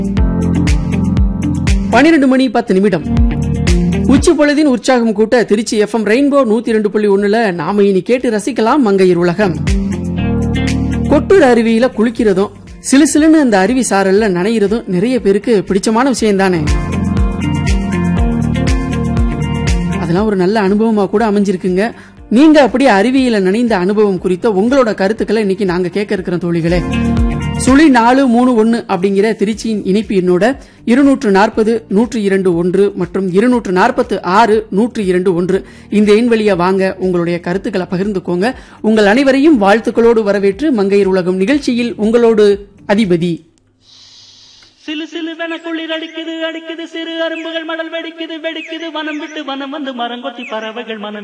பன்னிரண்டு மணி பத்து நிமிடம் உச்சி பொழுதின் உற்சாகம் கூட்ட திருச்சி எஃப்எம் ரெயின்போ நூத்தி ரெண்டு புள்ளி ஒண்ணுல நாம இனி கேட்டு ரசிக்கலாம் மங்கையர் உலகம் கொட்டூர் அருவியில குளிக்கிறதும் சிலு சிலுன்னு அந்த அருவி சாரல்ல நனையிறதும் நிறைய பேருக்கு பிடிச்சமான விஷயம் தானே அதெல்லாம் ஒரு நல்ல அனுபவமா கூட அமைஞ்சிருக்குங்க நீங்க அப்படி அருவியில நனைந்த அனுபவம் குறித்த உங்களோட கருத்துக்களை இன்னைக்கு நாங்க கேட்க இருக்கிறோம் தோழிகளே சுழி நாலு மூணு ஒன்னு அப்படிங்கிற திருச்சியின் இணைப்பு எண்ணோட இருநூற்று நாற்பது நூற்று இரண்டு ஒன்று மற்றும் இருநூற்று நாற்பத்து ஆறு நூற்று இரண்டு ஒன்று இந்த எண் வழியா வாங்க உங்களுடைய கருத்துக்களை பகிர்ந்துக்கோங்க உங்கள் அனைவரையும் வாழ்த்துக்களோடு வரவேற்று மங்கையர் உலகம் நிகழ்ச்சியில் உங்களோடு அதிபதி சிலு சிலுவென குளிர் அடிக்குது அடிக்குது சிறு அரும்புகள் மடல் வெடிக்குது வெடிக்குது வனம் விட்டு வனம் வந்து மரங்கொத்தி பறவைகள் மனம்